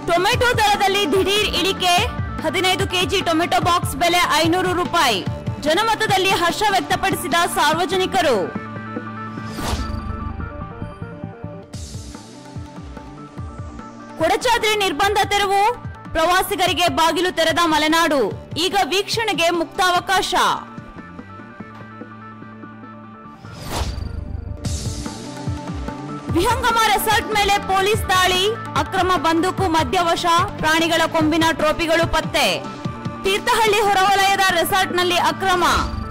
tomato ದರದಲ್ಲಿ ದಿಢೀರ್ ಇಳಿಕೆ ಹದಿನೈದು ಕೆಜಿ ಟೊಮೆಟೊ ಬಾಕ್ಸ್ ಬೆಲೆ ಐನೂರು ರೂಪಾಯಿ ಜನಮತದಲ್ಲಿ ಹರ್ಷ ವ್ಯಕ್ತಪಡಿಸಿದ ಸಾರ್ವಜನಿಕರು ಕೊಡಚಾದ್ರಿ ನಿರ್ಬಂಧ ತೆರವು ಪ್ರವಾಸಿಗರಿಗೆ ಬಾಗಿಲು ತೆರೆದ ಮಲೆನಾಡು ಈಗ ವೀಕ್ಷಣೆಗೆ ಮುಕ್ತಾವಕಾಶ ವಿಹಂಗಮ ರೆಸಾರ್ಟ್ ಮೇಲೆ ಪೊಲೀಸ್ ದಾಳಿ ಅಕ್ರಮ ಬಂದೂಕು ಮದ್ಯವಶ ಪ್ರಾಣಿಗಳ ಕೊಂಬಿನ ಟ್ರೋಫಿಗಳು ಪತ್ತೆ ತೀರ್ಥಹಳ್ಳಿ ಹೊರವಲಯದ ರೆಸಾರ್ಟ್ನಲ್ಲಿ ಅಕ್ರಮ